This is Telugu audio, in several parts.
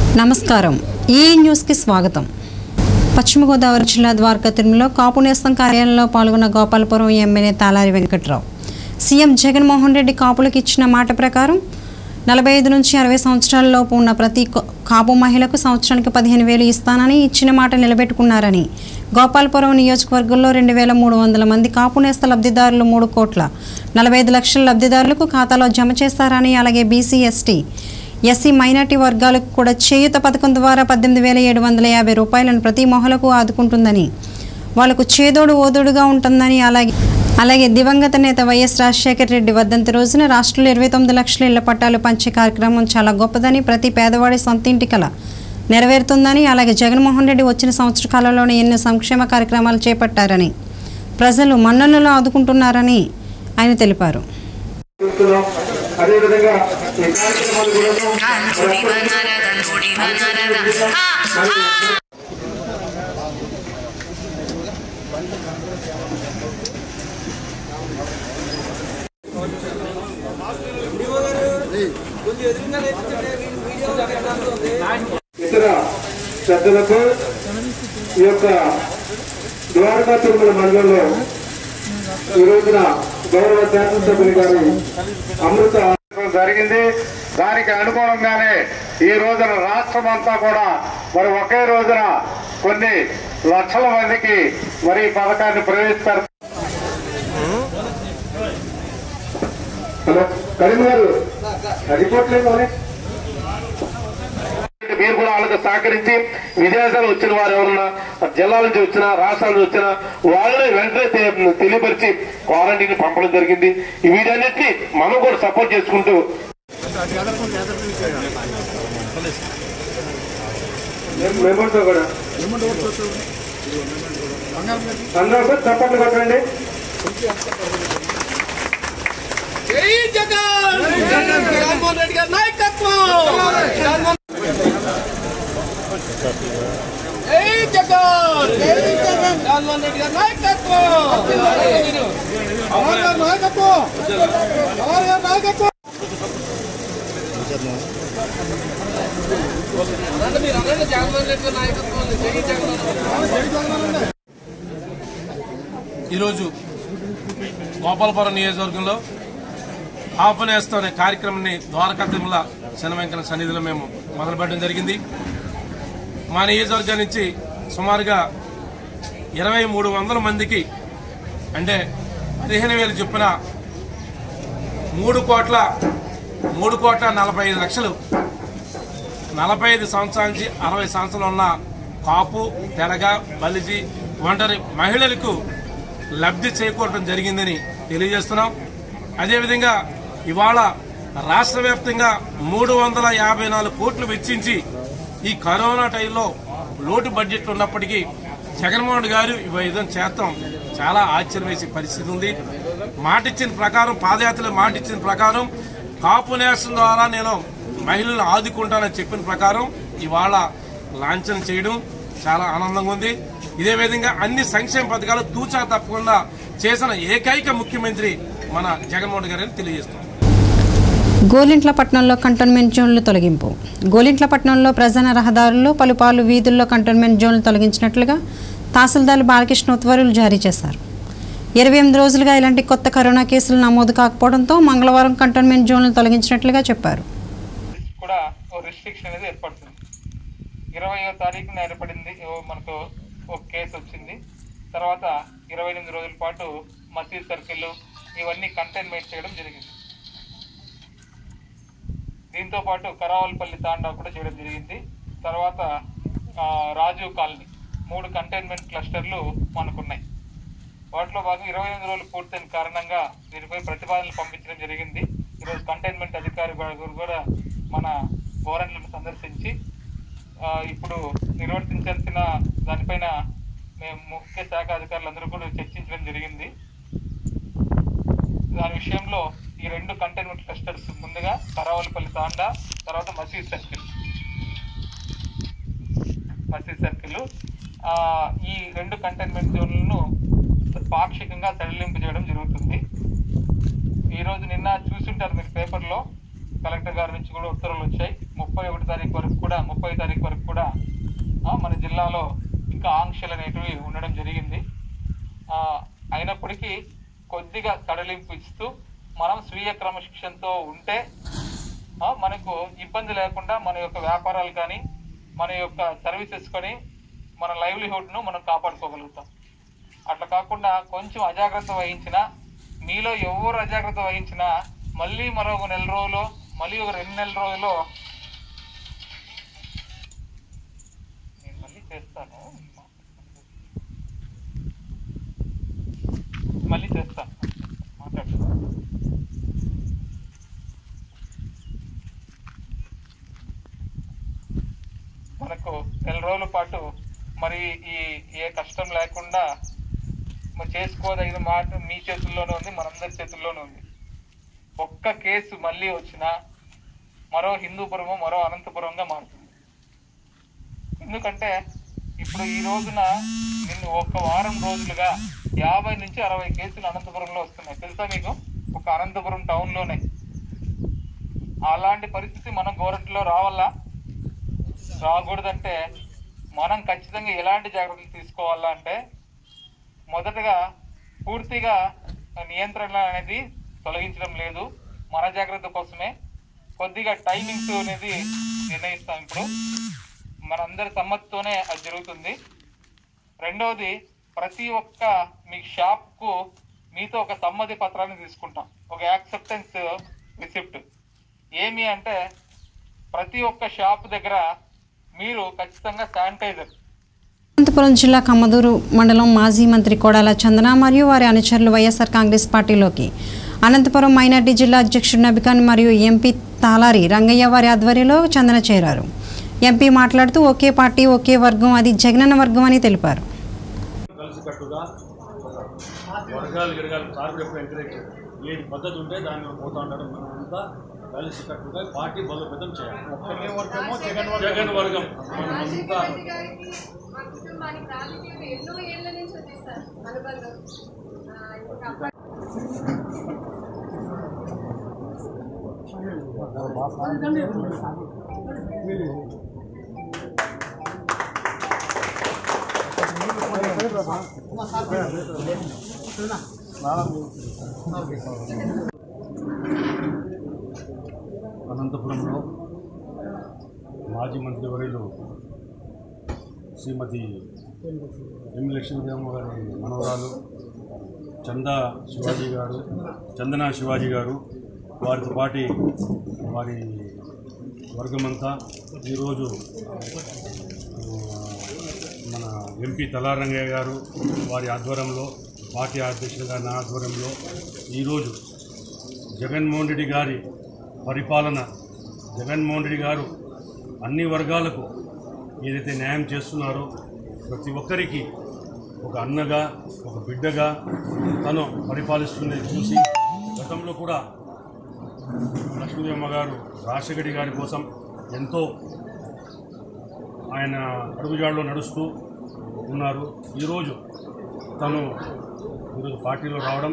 నమస్కారం ఈ న్యూస్కి స్వాగతం పశ్చిమ గోదావరి జిల్లా ద్వారకా తిరుమలలో కాపు నేస్తం కార్యాలయంలో పాల్గొన్న గోపాలపురం ఎమ్మెల్యే తాలారి వెంకట్రావు సీఎం జగన్మోహన్ రెడ్డి కాపులకు ఇచ్చిన మాట ప్రకారం నలభై ఐదు నుంచి అరవై సంవత్సరాలలోపు ఉన్న ప్రతి కా- కాపు మహిళకు సంవత్సరానికి పదిహేను వేలు ఇస్తానని ఇచ్చిన మాట నిలబెట్టుకున్నారని గోపాలపురం నియోజకవర్గంలో రెండు వేల మూడు వందల మంది కాపు నేస్త లబ్ధిదారులు మూడు కోట్ల నలభై ఐదు లక్షల లబ్ధిదారులకు ఖాతాలో జమ చేస్తారని అలాగే బీసీ ఎస్టీ ఎస్సీ మైనార్టీ వర్గాలకు కూడా చేయూత పథకం ద్వారా పద్దెనిమిది వేల ఏడు వందల యాభై రూపాయలను ప్రతి మహిళకు ఆదుకుంటుందని వాళ్లకు చేదోడు ఓదోడుగా ఉంటుందని అలాగే అలాగే దివంగత నేత వైఎస్ రాజశేఖర రెడ్డి వర్ధంతి రోజున రాష్ట్రంలో ఇరవై తొమ్మిది లక్షల ఇళ్ల పట్టాలు పంచే కార్యక్రమం చాలా గొప్పదని ప్రతి పేదవాడి సొంత ఇంటి కల నెరవేరుతుందని అలాగే జగన్మోహన్ రెడ్డి వచ్చిన సంవత్సర కాలంలోనే ఎన్నో సంక్షేమ కార్యక్రమాలు చేపట్టారని ప్రజలు మన్ననలు ఆదుకుంటున్నారని ఆయన తెలిపారు చూస్తున్నాం అదేవిధంగా ఈ కార్యక్రమాలు కూడా దండుడి వనర దండుడి వనర హా హా ఇతర పెద్దలకు ఈ యొక్క ద్వారకా తిరుమల మండలంలో ఈ రోజున గౌరవ శాసనసభ్యులు గారు అమృత జరిగింది దానికి అనుగుణంగానే ఈ రోజున రాష్ట్రం అంతా కూడా మరి ఒకే రోజున కొన్ని లక్షల మందికి మరి ఈ పథకాన్ని ప్రవేశిస్తారు హలో కరీం గారు రిపోర్ట్ లేదు మరి? మీరు కూడా వాళ్ళకి సహకరించి విదేశాలు వచ్చిన వారు ఎవరన్నా జిల్లాల నుంచి వచ్చిన రాష్ట్రాల నుంచి వచ్చిన వాళ్ళని వెంటనే తె- తెలియపరిచి క్వారంటైన్ పంపడం జరిగింది ఈ వీటన్నిటిని మనం కూడా సపోర్ట్ చేసుకుంటూ మెం- మెంబర్తో కూడా అందరూ కూడా చప్పట్లు కొట్టండి జై జగన్ జగన్మోహన్ రెడ్డి గారి నాయకత్వం జగన్మోహన్- జై జగన్ జగన్మోహన్ రెడ్డి గారి నాయకత్వం పవార్ గారి నాయకత్వం పవార్ గారి నాయకత్వం అనండి మీరు అనండి జగన్మోహన్ రెడ్డి గారి నాయకత్వం జై జగన్ ఈరోజు గోపాలపురం నియోజకవర్గంలో ఆపనేస్తం అనే కార్యక్రమాన్ని ద్వారకా తిరుమల శనవెంకన సన్నిధిలో మేము మొదలుపెట్టడం జరిగింది మా నియోజకవర్గం నుంచి సుమారుగా ఇరవై మూడు వందల మందికి అంటే పదిహేను వేలు చొప్పున మూడు కోట్ల మూడు కోట్ల నలభై ఐదు లక్షలు నలభై ఐదు సంవత్సరాల నుంచి అరవై సంవత్సరాలు ఉన్న కాపు తెరగ బలిజి ఒంటరి మహిళలకు లబ్ధి చేకూరడం జరిగిందని తెలియజేస్తున్నాం అదేవిధంగా ఇవాళ రాష్ట్ర వ్యాప్తంగా మూడు వందల యాభై నాలుగు కోట్లు వెచ్చించి ఈ కరోనా టైంలో లోటు బడ్జెట్ ఉన్నప్పటికీ జగన్మోహన్ గారు ఈ విధంగా చేస్తాం చాలా ఆశ్చర్యం వేసే పరిస్థితి ఉంది మాటిచ్చిన ప్రకారం పాదయాత్రలో మాటిచ్చిన ప్రకారం కాపు నేసం ద్వారా నేను మహిళలను ఆదుకుంటానని చెప్పిన ప్రకారం ఇవాళ లాంఛనం చేయడం చాలా ఆనందంగా ఉంది ఇదే విధంగా అన్ని సంక్షేమ పథకాలు తూచా తప్పకుండా చేసిన ఏకైక ముఖ్యమంత్రి మన జగన్మోహన్ గారని తెలియజేస్తున్నాం గోలింట్ల పట్టణంలో కంటోన్మెంట్ జోన్లు తొలగింపు గోలింట్ల పట్టణంలో ప్రధాన రహదారుల్లో పలుపాలు వీధుల్లో కంటోన్మెంట్ జోన్లు తొలగించినట్లుగా తహసీల్దార్ బాలకృష్ణ ఉత్తర్వులు జారీ చేశారు ఇరవై ఎనిమిది రోజులుగా ఇలాంటి కొత్త కరోనా కేసులు నమోదు కాకపోవడంతో మంగళవారం కంటోన్మెంట్ జోన్లు తొలగించినట్లుగా చెప్పారు కూడా ఓ రిస్ట్రిక్షన్ అనేది ఏర్పడుతుంది ఇరవయో తారీఖున ఏర్పడింది ఓ మనకు ఒక కేసు వచ్చింది తర్వాత ఇరవై ఎనిమిది రోజుల పాటు మసీద్ సర్కిల్ ఇవన్నీ కంటైన్మెంట్ చేయడం జరిగింది దీంతో పాటు కరావల్పల్లి తాండా కూడా చేయడం జరిగింది తర్వాత ఆ, రాజీవ్ కాలనీ మూడు కంటైన్మెంట్ క్లస్టర్లు మనకున్నాయి వాటిలో భాగంగా ఇరవై ఎనిమిది రోజులు పూర్తయిన కారణంగా దీనిపై ప్రతిపాదనలు పంపించడం జరిగింది ఈరోజు కంటైన్మెంట్ అధికారి గారు కూడా మన బోరన్లను సందర్శించి ఆ, ఇప్పుడు నిర్వర్తించాల్సిన దానిపైన మేము ముఖ్య శాఖ అధికారులందరూ కూడా చర్చించడం జరిగింది దాని విషయంలో ఈ రెండు కంటైన్మెంట్ క్లస్టర్స్ ముందుగా కరావలపల్లి తాండా తర్వాత మసీద్ సర్కిల్ మసీద్ సర్కిల్ ఆ, ఈ రెండు కంటైన్మెంట్ జోన్లను పాక్షికంగా సడలింపు చేయడం జరుగుతుంది ఈ రోజు నిన్న చూసుంటారు మీరు పేపర్లో కలెక్టర్ గారి నుంచి కూడా ఉత్తర్వులు వచ్చాయి ముప్పై ఒకటి తారీఖు వరకు కూడా ముప్పై తారీఖు వరకు కూడా ఆ, మన జిల్లాలో ఇంకా ఆంక్షలు అనేటివి ఉండడం జరిగింది ఆ, అయినప్పటికీ కొద్దిగా సడలింపు ఇస్తూ మనం స్వీయ క్రమశిక్షణతో ఉంటే ఆ, మనకు ఇబ్బంది లేకుండా మన యొక్క వ్యాపారాలు కానీ మన యొక్క సర్వీసెస్ కానీ మన లైవ్లీహుడ్ ను మనం కాపాడుకోగలుగుతాం అట్లా కాకుండా కొంచెం అజాగ్రత్త వహించినా మీలో ఎవరు అజాగ్రత్త వహించినా మళ్ళీ మరో ఒక నెల రోజులు మళ్ళీ ఒక రెండు నెలల రోజుల్లో నేను మళ్ళీ చేస్తాను మళ్ళీ చేస్తాను మాట్లాడు మనకు నెల రోజుల పాటు మరి ఈ ఏ కష్టం లేకుండా మరి చేసుకోదగిన మాట మీ చేతుల్లోనే ఉంది మనందరి చేతుల్లోనే ఉంది ఒక్క కేసు మళ్ళీ వచ్చినా మరో హిందూపురము మరో అనంతపురంగా మారుతుంది ఎందుకంటే ఇప్పుడు ఈ రోజున నిన్ను ఒక వారం రోజులుగా యాభై నుంచి అరవై కేసులు అనంతపురంలో వస్తున్నాయి తెలుసా మీకు ఒక అనంతపురం టౌన్ లోనే అలాంటి పరిస్థితి మనం గోరంట్లో రావాలా రాకూడదంటే మనం ఖచ్చితంగా ఎలాంటి జాగ్రత్తలు తీసుకోవాలా అంటే మొదటగా పూర్తిగా నియంత్రణ అనేది తొలగించడం లేదు మన జాగ్రత్త కోసమే కొద్దిగా టైమింగ్స్ అనేది నిర్ణయిస్తాం ఇప్పుడు మనందరి సమ్మతితోనే అది జరుగుతుంది రెండవది ప్రతి ఒక్క మీ షాప్ కు మీతో ఒక సమ్మతి పత్రాన్ని తీసుకుంటాం ఒక యాక్సెప్టెన్స్ రిసిప్ట్ ఏమి అంటే ప్రతి ఒక్క షాప్ దగ్గర మీరు ఖచ్చితంగా శానిటైజర్ అనంతపురం జిల్లా కమ్మదూరు మండలం మాజీ మంత్రి కొడాల చందన మరియు వారి అనుచరులు వైఎస్ఆర్ కాంగ్రెస్ పార్టీలోకి అనంతపురం మైనార్టీ జిల్లా అధ్యక్షుడు నబికాన్ మరియు ఎంపీ తాలారి రంగయ్య వారి ఆధ్వర్యంలో చందన చేరారు ఎంపీ మాట్లాడుతూ ఒకే పార్టీ ఒకే వర్గం అది జగనన్న వర్గం అని తెలిపారు కలిసికట్టుగా వర్గాలు గిరగాలు సార్ ఎప్పుడు ఎంకరేజ్ చేయడం ఏది పద్ధతి ఉంటే దాన్ని పోతా ఉంటారు మనమంతా కలిసికట్టుగా పార్టీ బలోపేతం చేయాలి ఒక్కటే వర్గమో జగన్ వర్గం జగన్ వర్గం మనమంతా మా కుటుంబానికి రాజకీయంగా ఎన్నో ఏళ్ల నుంచి ఉంది సార్ అనుబంధం ఆ, ఇంకా అనంతపురంలో మాజీ మంత్రివర్యులు శ్రీమతి ఎం లక్ష్మీదేవమ్మ గారి మనవరాలు చందా శివాజీ గారు చందన శివాజీ గారు వారితో పాటి వారి వర్గమంతా ఈరోజు ఆ, మన ఎంపీ తలారంగయ్య గారు వారి ఆధ్వర్యంలో పార్టీ అధ్యక్షులు గారి నా ఆధ్వర్యంలో ఈరోజు జగన్మోహన్ రెడ్డి గారి పరిపాలన జగన్మోహన్ రెడ్డి గారు అన్ని వర్గాలకు ఏదైతే న్యాయం చేస్తున్నారో ప్రతి ఒక్కరికి ఒక అన్నగా ఒక బిడ్డగా తను పరిపాలిస్తున్నది చూసి గతంలో కూడా లక్ష్మీదేవమ్మ గారు రాజశేఖరి గారి కోసం ఎంతో ఆయన అడుగుజాడలో నడుస్తూ ఉన్నారు ఈరోజు తను ఈరోజు పార్టీలో రావడం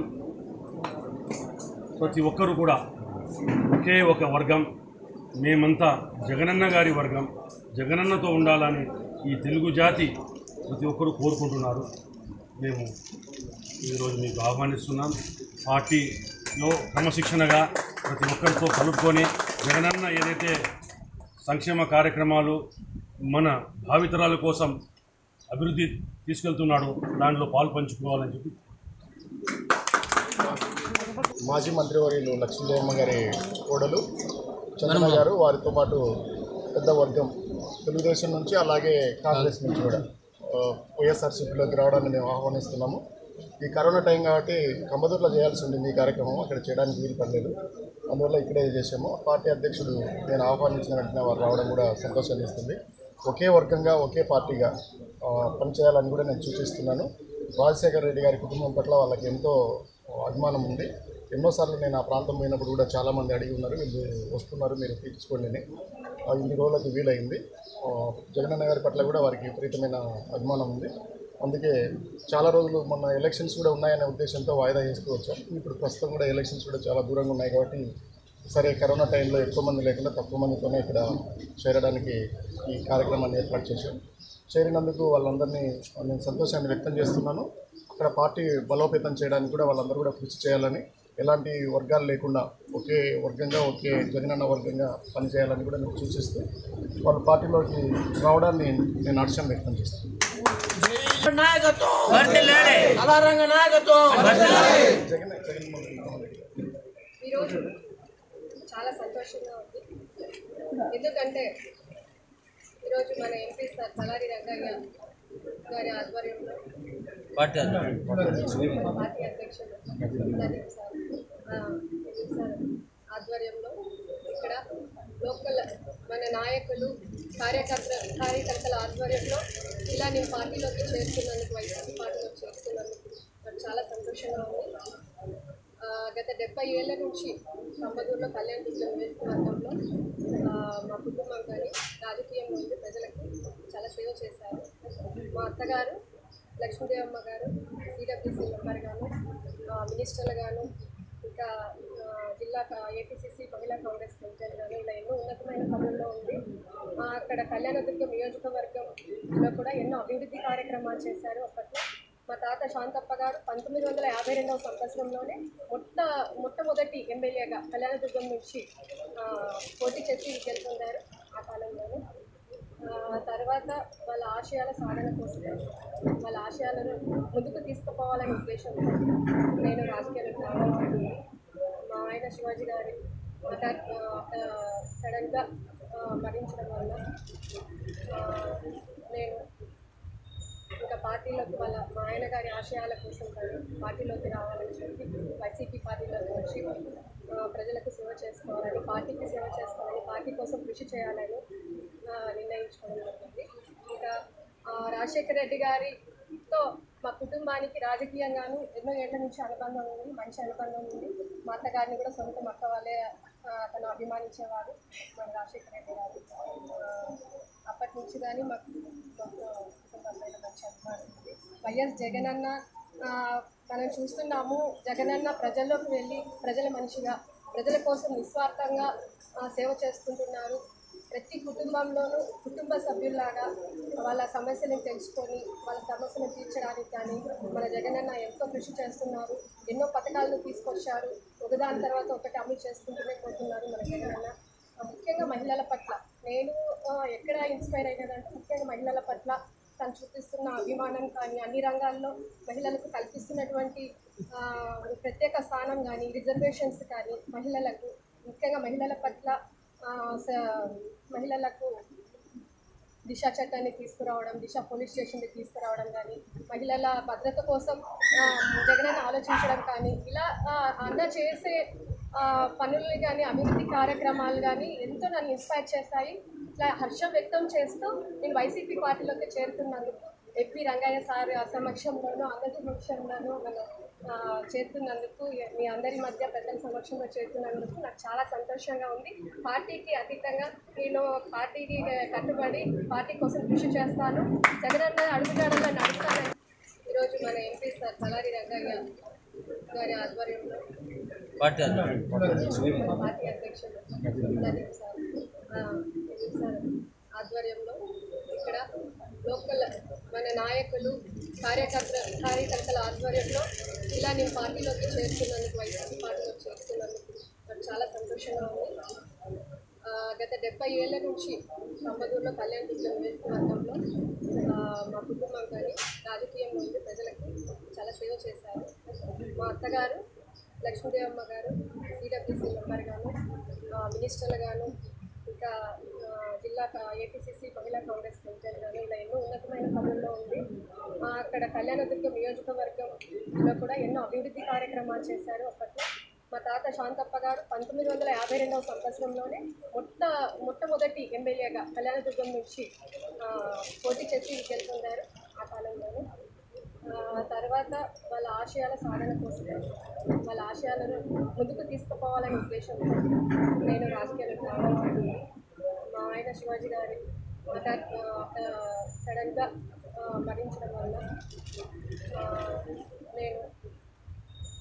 ప్రతి ఒక్కరూ కూడా ఒకే ఒక వర్గం మేమంతా జగనన్న గారి వర్గం జగనన్నతో ఉండాలని ఈ తెలుగు జాతి ప్రతి ఒక్కరూ కోరుకుంటున్నారు మేము ఈరోజు మీకు ఆహ్వానిస్తున్నాం పార్టీలో క్రమశిక్షణగా ప్రతి ఒక్కరితో కలుపుకొని జగనన్న ఏదైతే సంక్షేమ కార్యక్రమాలు మన భావితరాల కోసం అభివృద్ధి తీసుకెళ్తున్నాడో దాంట్లో పాలు పంచుకోవాలని చెప్పి మాజీ మంత్రివర్యులు లక్ష్మీదేవమ్మ గారి కోడలు చంద్రన్న గారు వారితో పాటు పెద్ద వర్గం తెలుగుదేశం నుంచి అలాగే కాంగ్రెస్ నుంచి కూడా ఆ, వైఎస్ఆర్సీపీలోకి రావడాన్ని మేము ఆహ్వానిస్తున్నాము ఈ కరోనా టైం కాబట్టి కంబదూరులో చేయాల్సి ఉండింది ఈ కార్యక్రమం అక్కడ చేయడానికి వీలు పడలేదు అందువల్ల ఇక్కడే చేసాము పార్టీ అధ్యక్షుడు నేను ఆహ్వానించిన వెంటనే వారు రావడం కూడా సంతోషాన్ని ఇస్తుంది ఒకే వర్గంగా ఒకే పార్టీగా ఆ, పనిచేయాలని కూడా నేను సూచిస్తున్నాను రాజశేఖర రెడ్డి గారి కుటుంబం పట్ల వాళ్ళకి ఎంతో అభిమానం ఉంది ఎన్నోసార్లు నేను ఆ ప్రాంతం పోయినప్పుడు కూడా చాలామంది అడిగి ఉన్నారు వీళ్ళు వస్తున్నారు మీరు తీర్చుకోండి అని ఆ ఇన్ని రోజులకు వీలైంది ఆ, జగనన్న గారి పట్ల కూడా వారికి విపరీతమైన అభిమానం ఉంది అందుకే చాలా రోజులు మొన్న ఎలక్షన్స్ కూడా ఉన్నాయనే ఉద్దేశంతో వాయిదా చేస్తూ వచ్చాం ఇప్పుడు ప్రస్తుతం కూడా ఎలక్షన్స్ కూడా చాలా దూరంగా ఉన్నాయి కాబట్టి సరే కరోనా టైంలో ఎక్కువ మంది లేకుండా తక్కువ మందితోనే ఇక్కడ చేరడానికి ఈ కార్యక్రమాన్ని ఏర్పాటు చేశాం చేరినందుకు వాళ్ళందరినీ నేను సంతోషాన్ని వ్యక్తం చేస్తున్నాను అక్కడ పార్టీ బలోపేతం చేయడానికి కూడా వాళ్ళందరూ కూడా కృషి చేయాలని ఎలాంటి వర్గాలు లేకుండా ఒకే వర్గంగా ఒకే జగనన్న వర్గంగా పనిచేయాలని కూడా నేను సూచిస్తూ వాళ్ళ పార్టీలోకి రావడాన్ని నేను హర్షం వ్యక్తం చేస్తాను జగన్ జగన్మోహన్ రెడ్డి ఈరోజు చాలా సంతోషంగా ఉంది ఎందుకంటే ఈరోజు మన ఎంపీ సార్ తలారి రంగయ్య గారి ఆధ్వర్యంలో పార్టీ మా పార్టీ అధ్యక్షుడు నదీప్ సార్ ఆ, నదీప్ సార్ ఆధ్వర్యంలో ఇక్కడ లోకల్ మన నాయకులు కార్యకర్త కార్యకర్తల ఆధ్వర్యంలో ఇలా నేను పార్టీలోకి చేరుతున్నందుకు వైసీపీ పార్టీలోకి చేరుతున్నందుకు నాకు చాలా సంతోషంగా ఉంది ఆ, గత డెబ్బై ఏళ్ళ నుంచి కంబదూరులో కళ్యాణ దుర్గం నియోజకవర్గంలో ఆ, మా కుటుంబం కానీ రాజకీయంలో ఉండి ప్రజలకు చాలా సేవ చేశారు మా అత్తగారు లక్ష్మీదేవమ్మ గారు సిడబ్ల్యూసీ మెంబర్ గాను ఆ, మినిస్టర్లు గాను ఇంకా ఆ, జిల్లా కా- ఏపీసీసీ మహిళా కాంగ్రెస్ ప్రెసిడెంట్ గాను ఇలా ఎన్నో ఉన్నతమైన పనుల్లో ఉంది ఆ, అక్కడ కళ్యాణదుర్గం నియోజకవర్గంలో కూడా ఎన్నో అభివృద్ధి కార్యక్రమాలు చేశారు అప్పట్లో మా తాత శాంతప్ప గారు పంతొమ్మిది వందల యాభై రెండవ సంవత్సరంలోనే మొట్ట మొట్టమొదటి ఎమ్మెల్యేగా కళ్యాణదుర్గం నుంచి ఆ, పోటీ చేసి గెలుపొందారు ఆ కాలంలోనే ఆ, తర్వాత వాళ్ళ ఆశయాల సాధన కోసం వాళ్ళ ఆశయాలను ముందుకు తీసుకుపోవాలనే ఉద్దేశంతో నేను రాజకీయాలకు రావడం జరిగింది. మా ఆయన శివాజీ గారి హఠాత్ సడన్గా మరణించడం వల్ల ఆ, నేను ఇంకా పార్టీలోకి వాళ్ళ మా ఆయన గారి ఆశయాల కోసం కానీ పార్టీలోకి రావాలని చెప్పి వైసీపీ పార్టీలోకి వచ్చి ఆ, ప్రజలకు సేవ చేసుకోవాలని పార్టీకి సేవ చేసుకోవాలని పార్టీ కోసం కృషి చేయాలని ఆ, నిర్ణయించుకోవడం జరిగింది ఇంకా ఆ, రాజశేఖర రెడ్డి గారితో మా కుటుంబానికి రాజకీయంగాను ఎన్నో ఏళ్ల నుంచి అనుబంధం ఉంది మంచి అనుబంధం ఉంది మా అత్తగారిని కూడా సొంత అక్క వాళ్ళే ఆ, తను అభిమానించేవారు మన రాజశేఖర రెడ్డి గారు ఆ, అప్పటి నుంచి కానీ మాకు మాకు కుటుంబం పైన మంచి అభిమానం ఉంది వైఎస్ జగనన్న ఆ, మనం చూస్తున్నాము జగనన్న ప్రజల్లోకి వెళ్ళి ప్రజల మనిషిగా ప్రజల కోసం నిస్వార్థంగా ఆ, సేవ చేసుకుంటున్నారు ప్రతి కుటుంబంలోనూ కుటుంబ సభ్యుల్లాగా వాళ్ళ సమస్యలను తెలుసుకొని వాళ్ళ సమస్యలను తీర్చడానికి కానీ మన జగనన్న ఎంతో కృషి చేస్తున్నారు ఎన్నో పథకాలను తీసుకొచ్చారు ఒకదాని తర్వాత ఒకటి అమలు చేసుకుంటూనే పోతున్నారు మన జగనన్న ఆ, ముఖ్యంగా మహిళల పట్ల నేను ఆ, ఎక్కడ ఇన్స్పైర్ అయినదంటే ముఖ్యంగా మహిళల పట్ల తను చూపిస్తున్న అభిమానం కానీ అన్ని రంగాల్లో మహిళలకు కల్పిస్తున్నటువంటి ఆ, ప్రత్యేక స్థానం కానీ రిజర్వేషన్స్ కానీ మహిళలకు ముఖ్యంగా మహిళల పట్ల ఆ, స- మహిళలకు దిశ చట్టాన్ని తీసుకురావడం దిశ పోలీస్ స్టేషన్కి తీసుకురావడం కానీ మహిళల భద్రత కోసం ఆ, జగనన్న ఆలోచించడం కానీ ఇలా ఆ, అన్న చేసే ఆ, పనుల్ని కానీ అభివృద్ధి కార్యక్రమాలు కానీ ఎంతో నన్ను ఇన్స్పైర్ చేస్తాయి ఇట్లా హర్షం వ్యక్తం చేస్తూ నేను వైసీపీ పార్టీలోకి చేరుతున్నందుకు ఎప్పి రంగయ్య సార్ సమక్షంలోనూ అందరి సమక్షంలోనూ మనం ఆ, చేరుతున్నందుకు మీ అందరి మధ్య పెద్దల సమక్షంలో చేరుతున్నందుకు నాకు చాలా సంతోషంగా ఉంది పార్టీకి అతీతంగా నేను పార్టీకి కట్టుబడి పార్టీ కోసం కృషి చేస్తాను జగనన్న అడుగుజాడల్లో నడుస్తాను ఈరోజు మన ఎంపీ సార్ తలారి రంగయ్య గారి ఆధ్వర్యంలో పార్టీ మా పార్టీ అధ్యక్షుడు నదీప్ సార్ ఆ, నదీప్ సార్ ఆధ్వర్యంలో ఇక్కడ లోకల్ మన నాయకులు కార్యకర్త కార్యకర్తల ఆధ్వర్యంలో ఇలా నేను పార్టీలోకి చేరుతున్నందుకు వైసీపీ పార్టీలోకి చేరుతున్నందుకు నాకు చాలా సంతోషంగా ఉంది ఆ, గత డెబ్బై ఏళ్ళ నుంచి కంబదూరులో కళ్యాణ దుర్గం నియోజకవర్గంలో ఆ, మా కుటుంబం కానీ రాజకీయంలో ఉండి ప్రజలకు చాలా సేవ చేశారు మా అత్తగారు లక్ష్మీదేవమ్మ గారు సిడబ్ల్యూసీ మెంబర్ గాను ఆ, మినిస్టర్లు గాను ఇంకా ఆ, జిల్లా కా- ఏపీసీసీ మహిళా కాంగ్రెస్ ప్రెసిడెంట్ గాను ఇలా ఎన్నో ఉన్నతమైన పనుల్లో ఉంది ఆ, అక్కడ కళ్యాణదుర్గం నియోజకవర్గంలో కూడా ఎన్నో అభివృద్ధి కార్యక్రమాలు చేశారు అప్పట్లో మా తాత శాంతప్ప గారు పంతొమ్మిది వందల యాభై రెండవ సంవత్సరంలోనే మొట్ట మొట్టమొదటి ఎమ్మెల్యేగా కళ్యాణదుర్గం నుంచి ఆ, పోటీ చేసి గెలుపొందారు ఆ కాలంలోనే ఆ, తర్వాత వాళ్ళ ఆశయాల సాధన కోసం వాళ్ళ ఆశయాలను ముందుకు తీసుకుపోవాలనే ఉద్దేశంతో నేను రాజకీయాలకు రావడం జరిగింది. మా ఆయన శివాజీ గారి హఠాత్ ఆ, సడన్గా ఆ, మరణించడం వల్ల ఆ, నేను ఇంకా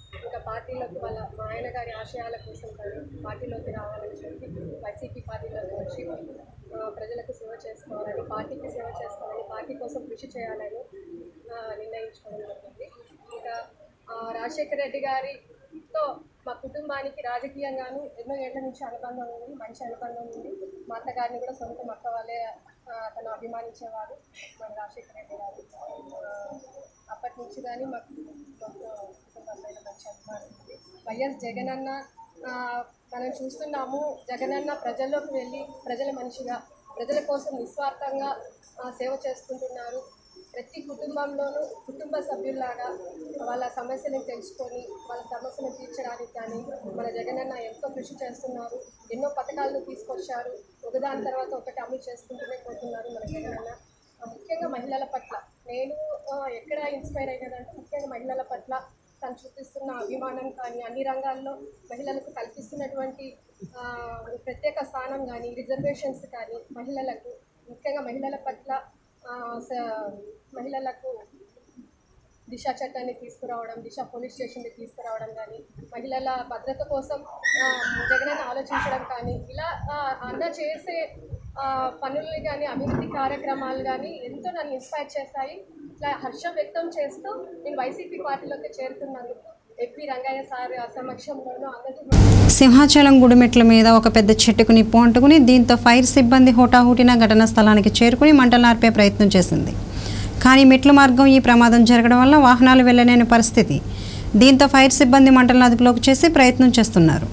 పార్టీలోకి వాళ్ళ మా ఆయన గారి ఆశయాల కోసం కానీ పార్టీలోకి రావాలని చెప్పి వైసీపీ పార్టీలోకి వచ్చి ఆ, ప్రజలకు సేవ చేసుకోవాలని పార్టీకి సేవ చేసుకోవాలని పార్టీ కోసం కృషి చేయాలని ఆ, నిర్ణయించుకోవడం జరిగింది ఇంకా ఆ, రాజశేఖర రెడ్డి గారితో మా కుటుంబానికి రాజకీయంగాను ఎన్నో ఏళ్ల నుంచి అనుబంధం ఉంది మంచి అనుబంధం ఉంది మా అత్తగారిని కూడా సొంత అక్క వాళ్ళే ఆ, తను అభిమానించేవారు మన రాజశేఖర రెడ్డి గారు ఆ, అప్పటి నుంచి కానీ మాకు మాకు కుటుంబం పైన మంచి అభిమానం ఉంది వైఎస్ జగన్ అన్న ఆ, మనం చూస్తున్నాము జగనన్న ప్రజల్లోకి వెళ్ళి ప్రజల మనిషిగా ప్రజల కోసం నిస్వార్థంగా ఆ, సేవ చేసుకుంటున్నారు ప్రతి కుటుంబంలోనూ కుటుంబ సభ్యుల్లాగా వాళ్ళ సమస్యలను తెలుసుకొని వాళ్ళ సమస్యను తీర్చడానికి కానీ మన జగనన్న ఎంతో కృషి చేస్తున్నారు ఎన్నో పథకాలను తీసుకొచ్చారు ఒకదాని తర్వాత ఒకటి అమలు చేసుకుంటూనే పోతున్నారు మన జగనన్న ఆ, ముఖ్యంగా మహిళల పట్ల నేను ఆ, ఎక్కడ ఇన్స్పైర్ అయ్యానంటే ముఖ్యంగా మహిళల పట్ల తను చూపిస్తున్న అభిమానం కానీ అన్ని రంగాల్లో మహిళలకు కల్పిస్తున్నటువంటి ఆ, ప్రత్యేక స్థానం కానీ రిజర్వేషన్స్ కానీ మహిళలకు ముఖ్యంగా మహిళల పట్ల ఆ, స- మహిళలకు దిశ చట్టాన్ని తీసుకురావడం దిశ పోలీస్ స్టేషన్ని తీసుకురావడం కానీ మహిళల భద్రత కోసం ఆ, జగనన్న ఆలోచించడం కానీ ఇలా ఆ, అన్న చేసే ఆ, పనుల్ని కానీ అభివృద్ధి కార్యక్రమాలు కానీ ఎంతో నన్ను ఇన్స్పైర్ చేశాయి ఇట్లా హర్షం వ్యక్తం చేస్తూ నేను వైసీపీ పార్టీలోకి చేరుతున్నందుకు ఎప్పి రంగయ్య సార్ సమక్షంలోనూ అందరూ సింహాచలం గుడిమెట్ల మీద ఒక పెద్ద చెట్టుకు నిప్పు అంటుకుని దీంతో ఫైర్ సిబ్బంది హోటాహుటిన ఘటనా స్థలానికి చేరుకుని మంటలు ఆర్పే ప్రయత్నం చేసింది కానీ మెట్ల మార్గం ఈ ప్రమాదం జరగడం వల్ల వాహనాలు వెళ్ళలేని పరిస్థితి దీంతో ఫైర్ సిబ్బంది మంటలను అదుపులోకి చేసి ప్రయత్నం చేస్తున్నారు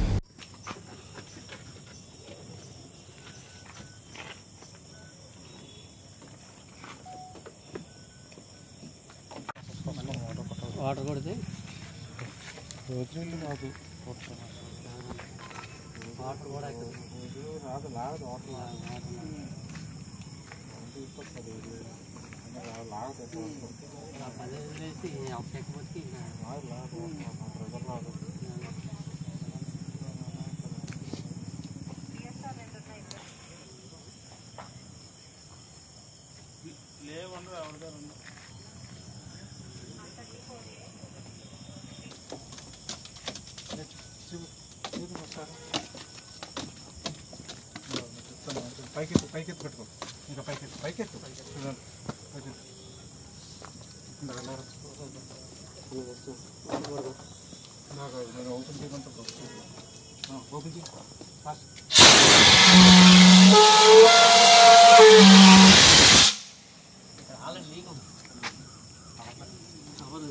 వాటర్ కొడితే వాటర్ కూడా రాదు లాగదు వాటర్ పది వదిలేసి ఒక ఎక్కబోతే పైకెత్తు పైకెత్తు పెట్టుకో ఇంకా పైకెత్తు పైకెత్తు పైకెత్తు ఓపెన్ చేయకుండా ఓపెన్ చేయి ఫాస్ట్ ఆల్రెడీ లీక్ ఉంది అవ్వదు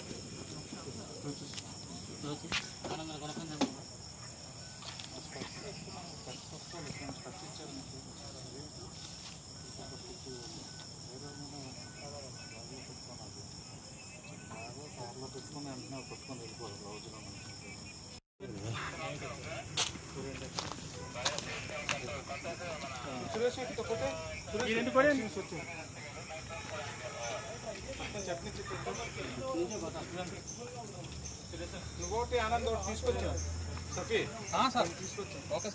నువ్వోటి ఆనంద్ ఒకటి తీసుకొచ్చా సఫీ సార్ తీసుకొచ్చా ఓకే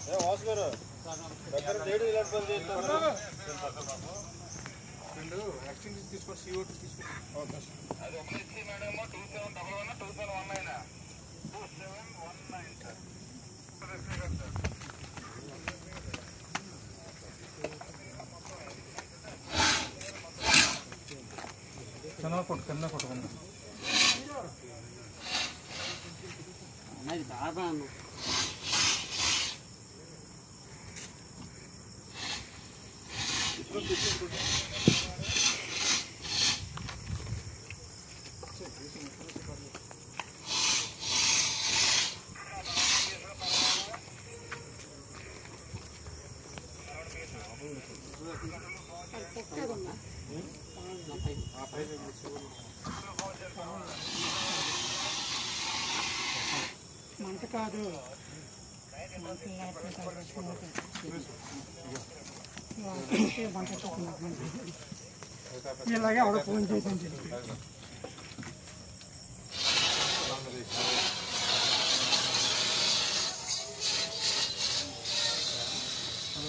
రెండు యాక్షన్ తీసుకొని సిఓటి తీసుకొచ్చి కింద కొట్టు కింద కొట్టుకుందా అన్నది దారుణం మంట కాదు ఇలాగే ఆవిడ ఫోన్ చేసాను చెప్పి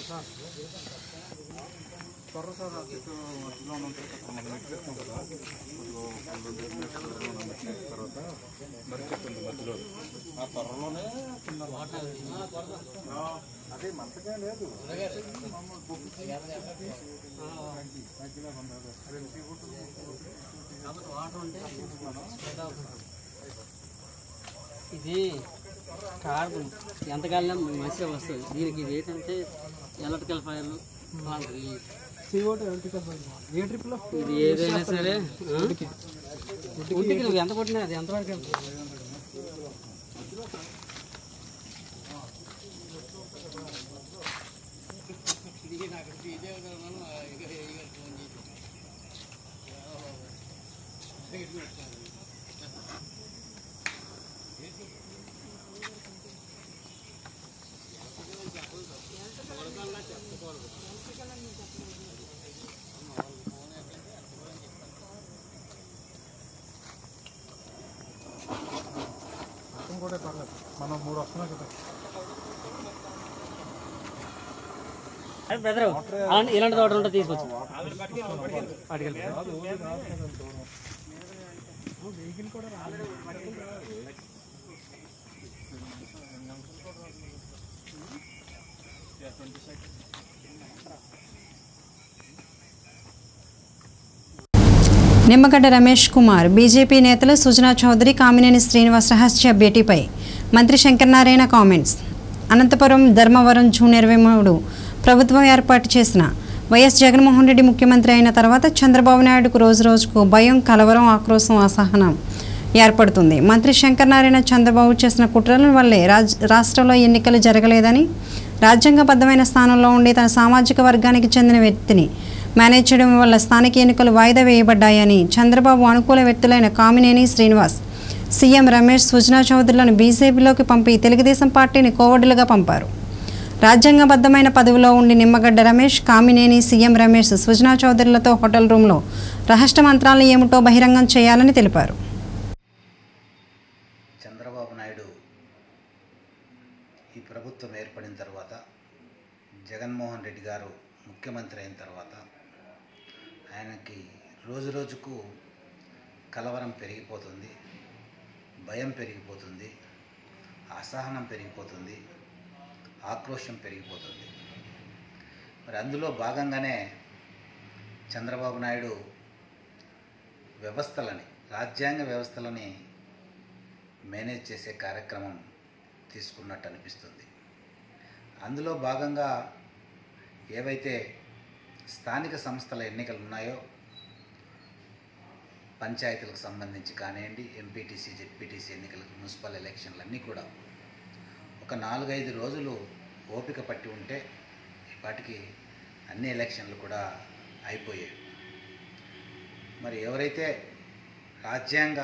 త్వర సార్ ఆ చెట్టు మధ్యలో ఉంటుంది కదా మనం నెట్ పెట్టాం కదా ఇదిగో రెండు రెండు నెట్ పెట్టిన తర్వాత మరి చెట్టు ఉంది మధ్యలో ఆ త్వరలోనే కింద ఆ, అదే మంతగా లేదు మామూలు బొగ్గు తగ్గిలా ఉన్నది అదే కాబట్టి వాటర్ ఉంటే స్ప్రెడ్ అవుతుంది ఇది కార్బన్ ఎంతకాలం మంచిగా వస్తుంది దీనికి ఇది ఏంటంటే ఎలక్ట్రికల్ ఫైర్లు అలాంటివి ఇది ఏదైనా సరే ఆ? ఉడ్డుకి నువ్వు ఎంత కొట్టినా అది ఎంతవరకు వెళ్తుంది? మొత్తం కూడా పర్లేదు మనం మూడు వస్తున్నాం కదా అది బెదరు అలాంటి ఇలాంటి తోటలు ఉంటే తీసుకొచ్చు వెహికల్ కూడా రాలేదు నిమ్మగడ్డ రమేష్ కుమార్ బీజేపీ నేతలు సుజనా చౌదరి కామినేని శ్రీనివాస్ రహస్య భేటీపై మంత్రి శంకరనారాయణ కామెంట్స్ అనంతపురం ధర్మవరం జూన్ ఇరవై మూడు ప్రభుత్వం ఏర్పాటు చేసిన వైఎస్ జగన్మోహన్ రెడ్డి ముఖ్యమంత్రి అయిన తర్వాత చంద్రబాబు నాయుడుకు రోజు రోజుకు భయం కలవరం ఆక్రోశం అసహనం ఏర్పడుతుంది మంత్రి శంకరనారాయణ చంద్రబాబు చేసిన కుట్రల వల్లే రాజ్ రాష్ట్రంలో ఎన్నికలు జరగలేదని రాజ్యాంగబద్ధమైన స్థానంలో ఉండి తన సామాజిక వర్గానికి చెందిన వ్యక్తిని మేనేజ్ చేయడం వల్ల స్థానిక ఎన్నికలు వాయిదా వేయబడ్డాయని చంద్రబాబు అనుకూల వ్యక్తులైన కామినేని శ్రీనివాస్ సీఎం రమేష్ సుజనా చౌదరులను బీజేపీలోకి పంపి తెలుగుదేశం పార్టీని కోవడులుగా పంపారు రాజ్యాంగబద్ధమైన పదవిలో ఉండి నిమ్మగడ్డ రమేష్ కామినేని సీఎం రమేష్ సుజనా చౌదరులతో హోటల్ రూమ్లో రహస్య మంత్రాలు ఏమిటో బహిరంగం చేయాలని తెలిపారు చంద్రబాబు నాయుడు ఈ ప్రభుత్వం ఏర్పడిన తర్వాత జగన్మోహన్ రెడ్డి గారు ముఖ్యమంత్రి అయిన తర్వాత ఆయనకి రోజు రోజుకు కలవరం పెరిగిపోతుంది భయం పెరిగిపోతుంది అసహనం పెరిగిపోతుంది ఆక్రోశం పెరిగిపోతుంది మరి అందులో భాగంగానే చంద్రబాబు నాయుడు వ్యవస్థలని రాజ్యాంగ వ్యవస్థలని మేనేజ్ చేసే కార్యక్రమం తీసుకున్నట్టు అనిపిస్తుంది అందులో భాగంగా ఏవైతే స్థానిక సంస్థల ఎన్నికలు ఉన్నాయో పంచాయతీలకు సంబంధించి కానివ్వండి ఎంపీటీసీ జెడ్పీటీసీ ఎన్నికలకు మున్సిపల్ ఎలక్షన్లు అన్నీ కూడా ఒక నాలుగైదు రోజులు ఓపిక పట్టి ఉంటే వాటికి అన్ని ఎలక్షన్లు కూడా అయిపోయాయి మరి ఎవరైతే రాజ్యాంగ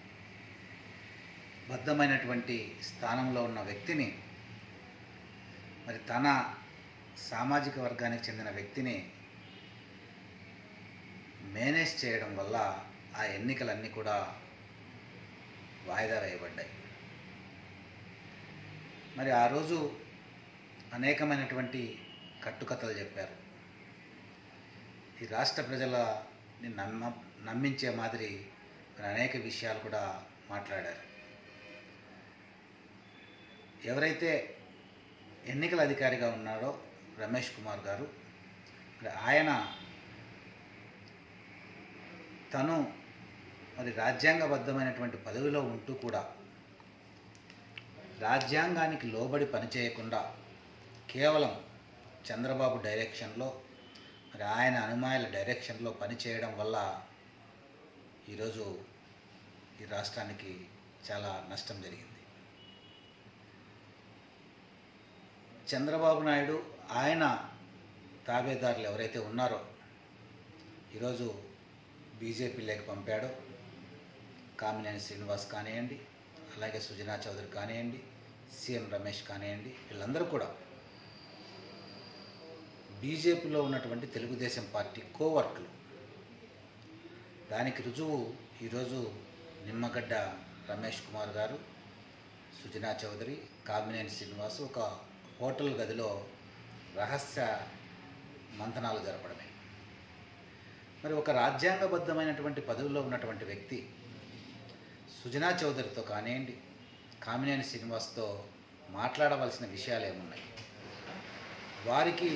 బద్ధమైనటువంటి స్థానంలో ఉన్న వ్యక్తిని మరి తన సామాజిక వర్గానికి చెందిన వ్యక్తిని మేనేజ్ చేయడం వల్ల ఆ ఎన్నికలన్నీ కూడా వాయిదా వేయబడ్డాయి మరి ఆ రోజు అనేకమైనటువంటి కట్టుకథలు చెప్పారు ఈ రాష్ట్ర ప్రజలని నమ్మ నమ్మించే మాదిరి మరి అనేక విషయాలు కూడా మాట్లాడారు ఎవరైతే ఎన్నికల అధికారిగా ఉన్నారో రమేష్ కుమార్ గారు మరి ఆయన తను మరి రాజ్యాంగబద్ధమైనటువంటి పదవిలో ఉంటూ కూడా రాజ్యాంగానికి లోబడి పనిచేయకుండా కేవలం చంద్రబాబు డైరెక్షన్లో మరి ఆయన అనుమాయుల డైరెక్షన్లో పనిచేయడం వల్ల ఈరోజు ఈ రాష్ట్రానికి చాలా నష్టం జరిగింది చంద్రబాబు నాయుడు ఆయన తాబేదారులు ఎవరైతే ఉన్నారో ఈరోజు బీజేపీలోకి పంపాడో కామినేని శ్రీనివాస్ కానివ్వండి అలాగే సుజనా చౌదరి కానివ్వండి సీఎం రమేష్ కానివ్వండి వీళ్ళందరూ కూడా బీజేపీలో ఉన్నటువంటి తెలుగుదేశం పార్టీ కోవర్కులు దానికి రుజువు ఈరోజు నిమ్మగడ్డ రమేష్ కుమార్ గారు సుజనా చౌదరి కామినేని శ్రీనివాస్ ఒక హోటల్ గదిలో రహస్య మంథనాలు జరపడమే మరి ఒక రాజ్యాంగబద్ధమైనటువంటి పదవిలో ఉన్నటువంటి వ్యక్తి సుజనా చౌదరితో కానివ్వండి కామినేని శ్రీనివాస్తో మాట్లాడవలసిన విషయాలు ఏమున్నాయి వారికి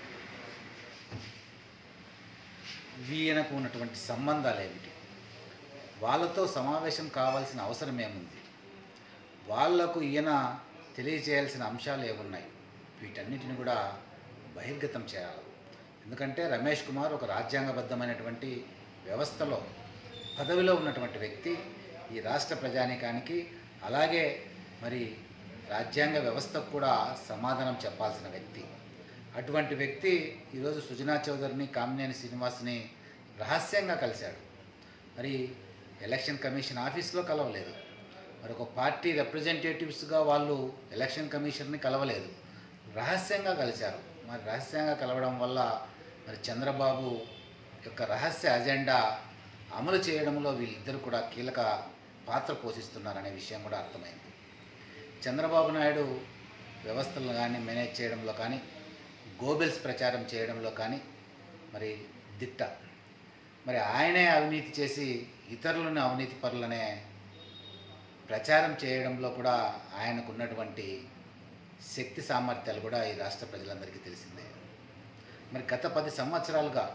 వీయనకు ఉన్నటువంటి సంబంధాలు ఏమిటి వాళ్ళతో సమావేశం కావాల్సిన అవసరం ఏముంది వాళ్లకు ఈయన తెలియజేయాల్సిన అంశాలు ఏమున్నాయి వీటన్నిటిని కూడా బహిర్గతం చేయాలి ఎందుకంటే రమేష్ కుమార్ ఒక రాజ్యాంగబద్ధమైనటువంటి వ్యవస్థలో పదవిలో ఉన్నటువంటి వ్యక్తి ఈ రాష్ట్ర ప్రజానీకానికి అలాగే మరి రాజ్యాంగ వ్యవస్థకు కూడా సమాధానం చెప్పాల్సిన వ్యక్తి అటువంటి వ్యక్తి ఈరోజు సుజనా చౌదరిని కామినేని శ్రీనివాస్ని రహస్యంగా కలిశాడు మరి ఎలక్షన్ కమిషన్ ఆఫీస్లో కలవలేదు మరి ఒక పార్టీ రిప్రజెంటేటివ్స్గా వాళ్ళు ఎలక్షన్ కమిషన్ని కలవలేదు రహస్యంగా కలిశారు మరి రహస్యంగా కలవడం వల్ల మరి చంద్రబాబు యొక్క రహస్య అజెండా అమలు చేయడంలో వీళ్ళిద్దరు కూడా కీలక పాత్ర పోషిస్తున్నారనే విషయం కూడా అర్థమైంది చంద్రబాబు నాయుడు వ్యవస్థలను కానీ మేనేజ్ చేయడంలో కానీ గోబెల్స్ ప్రచారం చేయడంలో కానీ మరి దిట్ట మరి ఆయనే అవినీతి చేసి ఇతరులను అవినీతి పరులనే ప్రచారం చేయడంలో కూడా ఆయనకు ఉన్నటువంటి శక్తి సామర్థ్యాలు కూడా ఈ రాష్ట్ర ప్రజలందరికీ తెలిసిందే మరి గత పది సంవత్సరాలుగా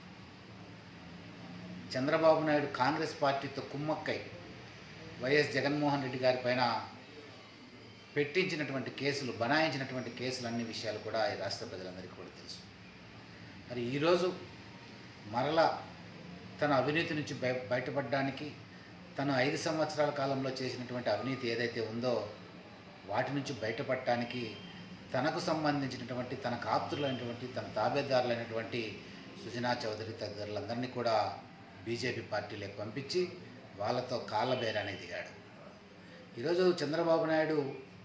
చంద్రబాబు నాయుడు కాంగ్రెస్ పార్టీతో కుమ్మక్కై వైఎస్ జగన్మోహన్ రెడ్డి గారి పైన పెట్టించినటువంటి కేసులు బనాయించినటువంటి కేసులు అన్ని విషయాలు కూడా ఈ రాష్ట్ర ప్రజలందరికీ కూడా తెలుసు మరి ఈరోజు మరలా తన అవినీతి నుంచి బయ బయటపడడానికి తను ఐదు సంవత్సరాల కాలంలో చేసినటువంటి అవినీతి ఏదైతే ఉందో వాటి నుంచి బయటపడటానికి తనకు సంబంధించినటువంటి తన కాప్తులైనటువంటి తన తాబేదారులైనటువంటి సుజనా చౌదరి తదితరులందరినీ కూడా బీజేపీ పార్టీలోకి పంపించి వాళ్ళతో కాళ్ళ బేరాన్ని దిగాడు ఈరోజు చంద్రబాబు నాయుడు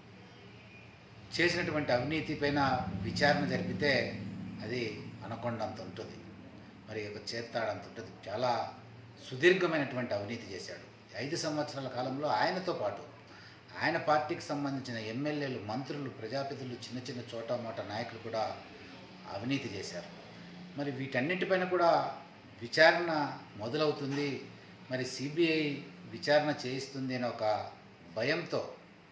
చేసినటువంటి అవినీతి పైన విచారణ జరిపితే అది అనకొండంత ఉంటుంది మరి ఒక చేత్తాడంత ఉంటుంది చాలా సుదీర్ఘమైనటువంటి అవినీతి చేశాడు ఐదు సంవత్సరాల కాలంలో ఆయనతో పాటు ఆయన పార్టీకి సంబంధించిన ఎమ్మెల్యేలు మంత్రులు ప్రజాప్రతినిధులు చిన్న చిన్న చోట మోట నాయకులు కూడా అవినీతి చేశారు మరి వీటన్నిటిపైన కూడా విచారణ మొదలవుతుంది మరి సిబిఐ విచారణ చేయిస్తుంది అనే ఒక భయంతో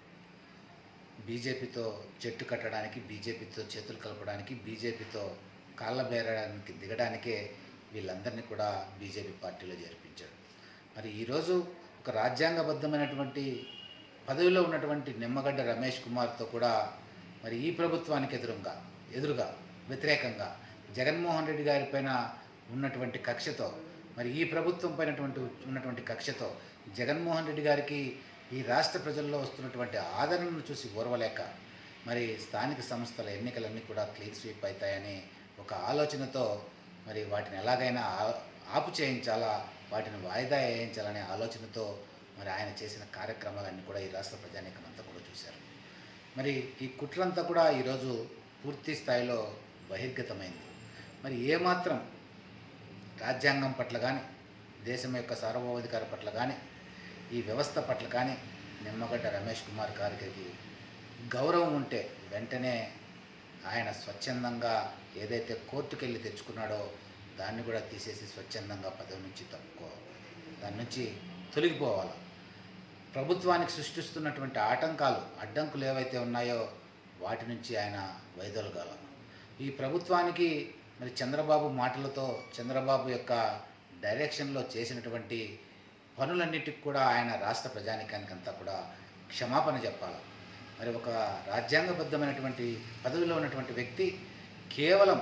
బీజేపీతో చెట్టు కట్టడానికి బీజేపీతో చేతులు కలపడానికి బీజేపీతో కాళ్ళ బేరడానికి దిగడానికే వీళ్ళందరినీ కూడా బీజేపీ పార్టీలో చేర్పించాడు మరి ఈరోజు ఒక రాజ్యాంగబద్ధమైనటువంటి పదవిలో ఉన్నటువంటి నిమ్మగడ్డ రమేష్ కుమార్తో కూడా మరి ఈ ప్రభుత్వానికి ఎదురుగా ఎదురుగా వ్యతిరేకంగా జగన్మోహన్ రెడ్డి గారి పైన ఉన్నటువంటి కక్షతో మరి ఈ ప్రభుత్వం పైనటువంటి ఉన్నటువంటి కక్షతో జగన్మోహన్ రెడ్డి గారికి ఈ రాష్ట్ర ప్రజల్లో వస్తున్నటువంటి ఆదరణను చూసి ఓర్వలేక మరి స్థానిక సంస్థల ఎన్నికలన్నీ కూడా క్లీన్ స్వీప్ అవుతాయని ఒక ఆలోచనతో మరి వాటిని ఎలాగైనా ఆ- ఆపు చేయించాలా వాటిని వాయిదా వేయించాలనే ఆలోచనతో మరి ఆయన చేసిన కార్యక్రమాలన్నీ కూడా ఈ రాష్ట్ర ప్రజానీకం అంతా కూడా చూశారు మరి ఈ కుట్రంతా కూడా ఈరోజు పూర్తి స్థాయిలో బహిర్గతమైంది మరి ఏమాత్రం రాజ్యాంగం పట్ల కానీ దేశం యొక్క సార్వభౌమాధికార పట్ల కానీ ఈ వ్యవస్థ పట్ల కానీ నిమ్మగడ్డ రమేష్ కుమార్ గారికి గౌరవం ఉంటే వెంటనే ఆయన స్వచ్ఛందంగా ఏదైతే కోర్టుకు వెళ్ళి తెచ్చుకున్నాడో దాన్ని కూడా తీసేసి స్వచ్ఛందంగా పదవి నుంచి తప్పుకో దాని నుంచి తొలగిపోవాలి ప్రభుత్వానికి సృష్టిస్తున్నటువంటి ఆటంకాలు అడ్డంకులు ఏవైతే ఉన్నాయో వాటి నుంచి ఆయన వైదొలగాల ఈ ప్రభుత్వానికి మరి చంద్రబాబు మాటలతో చంద్రబాబు యొక్క డైరెక్షన్లో చేసినటువంటి పనులన్నిటికి కూడా ఆయన రాష్ట్ర ప్రజానికానికి అంతా కూడా క్షమాపణ చెప్పాలి మరి ఒక రాజ్యాంగబద్ధమైనటువంటి పదవిలో ఉన్నటువంటి వ్యక్తి కేవలం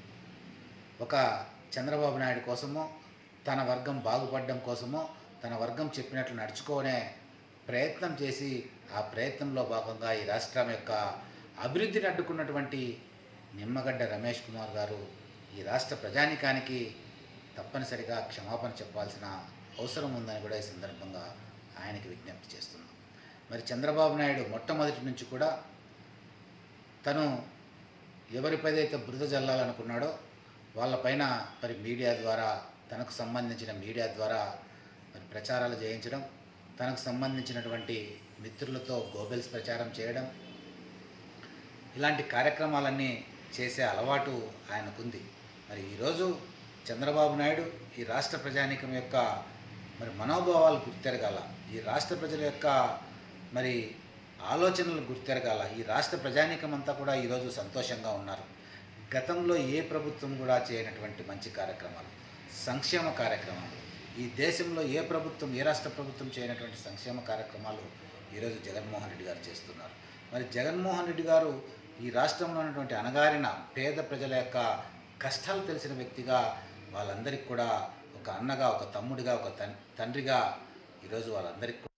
ఒక చంద్రబాబు నాయుడు కోసమో తన వర్గం బాగుపడడం కోసమో తన వర్గం చెప్పినట్లు నడుచుకోనే ప్రయత్నం చేసి ఆ ప్రయత్నంలో భాగంగా ఈ రాష్ట్రం యొక్క అభివృద్ధిని అడ్డుకున్నటువంటి నిమ్మగడ్డ రమేష్ కుమార్ గారు ఈ రాష్ట్ర ప్రజానికానికి తప్పనిసరిగా క్షమాపణ చెప్పాల్సిన అవసరం ఉందని కూడా ఈ సందర్భంగా ఆయనకి విజ్ఞప్తి చేస్తున్నాం మరి చంద్రబాబు నాయుడు మొట్టమొదటి నుంచి కూడా తను ఎవరిపైదైతే బురద జల్లాలనుకున్నాడో వాళ్ళపైన మరి మీడియా ద్వారా తనకు సంబంధించిన మీడియా ద్వారా మరి ప్రచారాలు చేయించడం తనకు సంబంధించినటువంటి మిత్రులతో గోబెల్స్ ప్రచారం చేయడం ఇలాంటి కార్యక్రమాలన్నీ చేసే అలవాటు ఆయనకుంది మరి ఈరోజు చంద్రబాబు నాయుడు ఈ రాష్ట్ర ప్రజానీకం యొక్క మరి మనోభావాలు గుర్తెరగాల ఈ రాష్ట్ర ప్రజల యొక్క మరి ఆలోచనలు గుర్తెరగాల ఈ రాష్ట్ర ప్రజానీకం అంతా కూడా ఈరోజు సంతోషంగా ఉన్నారు గతంలో ఏ ప్రభుత్వం కూడా చేయనటువంటి మంచి కార్యక్రమాలు సంక్షేమ కార్యక్రమాలు ఈ దేశంలో ఏ ప్రభుత్వం ఏ రాష్ట్ర ప్రభుత్వం చేయనటువంటి సంక్షేమ కార్యక్రమాలు ఈరోజు జగన్మోహన్ రెడ్డి గారు చేస్తున్నారు మరి జగన్మోహన్ రెడ్డి గారు ఈ రాష్ట్రంలో ఉన్నటువంటి అణగారిన పేద ప్రజల యొక్క కష్టాలు తెలిసిన వ్యక్తిగా వాళ్ళందరికీ కూడా ఒక అన్నగా ఒక తమ్ముడిగా ఒక తన్- తండ్రిగా ఈరోజు వాళ్ళందరికీ